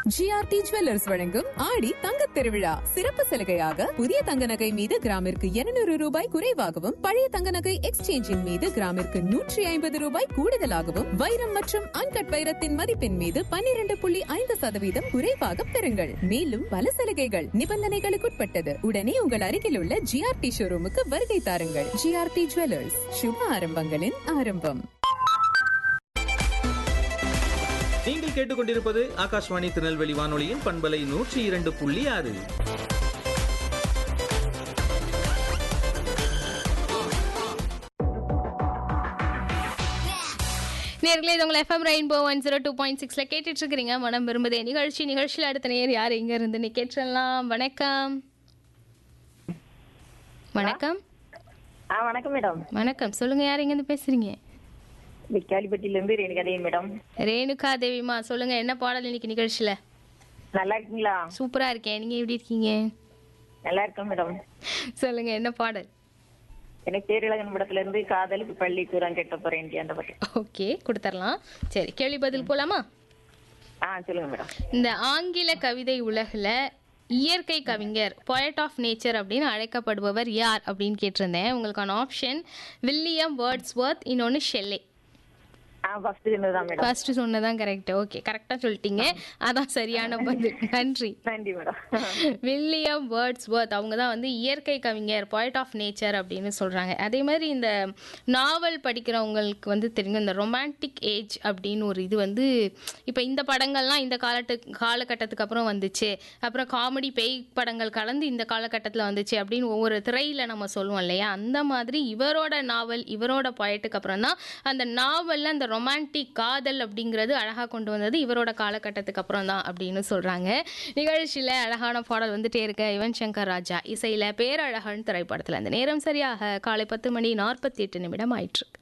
GRT jewellers வழங்கும் ஆடி தங்க திருவிழா சிறப்பு சலுகையாக புதிய தங்க நகை மீது கிராமிற்கு 200 ரூபாய் குறைவாகவும் பழைய தங்க நகை எக்ஸ்சேஞ்சின் மீது கிராமிற்கு நூற்றி ஐம்பது ரூபாய் கூடுதலாகவும் வைரம் மற்றும் அன்கட் வைரத்தின் மதிப்பின் மீது 12.5% புள்ளி ஐந்து சதவீதம் குறைவாக பெறுங்கள் மேலும் பல சலுகைகள் நிபந்தனைகளுக்குட்பட்டது உடனே உங்கள் அருகில் உள்ள ஜிஆர்டி ஷோரூமுக்கு வருகை தாருங்கள் ஜிஆர்டி ஜுவல்லர்ஸ் சுப ஆரம்பங்களின் ஆரம்பம் நீங்கள் கேட்டுக்கொண்டிருப்பது ஆகாஷ்வாணி திருநெல்வேலி வானொலியின் பண்பலை நூற்றி இரண்டு புள்ளி ஆறு நேர்களே இது உங்கள் FM Rainbow one zero two point சிக்ஸில் கேட்டுட்டு இருக்கிறீங்க மனம் விரும்புதே நிகழ்ச்சி நிகழ்ச்சியில் அடுத்த நேர் யார் எங்க இருந்து நீ கேட்டுடலாம் வணக்கம் வணக்கம் ஆ வணக்கம் மேடம் வணக்கம் சொல்லுங்க யார் எங்கேருந்து பேசுறீங்க விக்காலிப்பட்டியில இருந்து ரேணுகதையும் மேடம் ரேணுகா தேவிமா சொல்லுங்க என்ன பாடல் இன்னைக்கு நிகழ்ச்சியில் நல்லா இருக்கீங்களா சூப்பரா இருக்கேன் நீங்க எப்படி இருக்கீங்க நல்லா இருக்கேன் மேடம் சொல்லுங்க என்ன பாடல் எனக்கு பேரிழகன் படத்துல இருந்து காதலுக்கு பள்ளி கூறான் கேட்ட போறேன் அந்த பாட்டு ஓகே கொடுத்துடலாம் சரி கேள்வி பதில் போலாமா ஆ சொல்லுங்க மேடம் இந்த ஆங்கில கவிதை உலகில் இயற்கை கவிஞர் poet ஆஃப் நேச்சர் அப்படின்னு அழைக்கப்படுபவர் யார் அப்படின்னு கேட்டிருந்தேன் உங்களுக்கான ஆப்ஷன் வில்லியம் வேர்ட்ஸ்வர்த் இன்னொன்று ஷெல்லே ஆ ஃபர்ஸ்ட் சொன்னதுதான் மேடம் ஃபர்ஸ்ட் சொன்னதான் கரெக்ட் ஓகே கரெக்டாக சொல்லிட்டீங்க அதான் சரியான பதில் நன்றி நன்றி மேடம் வில்லியம் வேர்ட்ஸ்வர்த் அவங்க தான் வந்து இயற்கை கவிஞர் poet ஆஃப் நேச்சர் அப்படின்னு சொல்கிறாங்க அதே மாதிரி இந்த நாவல் படிக்கிறவங்களுக்கு வந்து தெரியும் இந்த ரொமான்டிக் ஏஜ் அப்படின்னு ஒரு இது வந்து இப்போ இந்த படங்கள்லாம் இந்த காலத்து காலகட்டத்துக்கு அப்புறம் வந்துச்சு அப்புறம் காமெடி பேய் படங்கள் கலந்து இந்த காலகட்டத்தில் வந்துச்சு அப்படின்னு ஒவ்வொரு திரையில் நம்ம சொல்லுவோம் இல்லையா அந்த மாதிரி இவரோட நாவல் இவரோட பாயட்டுக்கு அப்புறம் தான் அந்த நாவலில் அந்த ரொமான்டிக் காதல் அப்படிங்கிறது அழகாக கொண்டு வந்தது இவரோட காலகட்டத்துக்கு அப்புறம் தான் அப்படின்னு சொல்கிறாங்க நிகழ்ச்சியில் அழகான பாடல் வந்துட்டே இருக்க யுவன் சங்கர் ராஜா இசையில் பேரழகன் திரைப்படத்தில் அந்த நேரம் சரியாக காலை பத்து மணி நாற்பத்தி எட்டு நிமிடம் ஆயிற்றுக்கு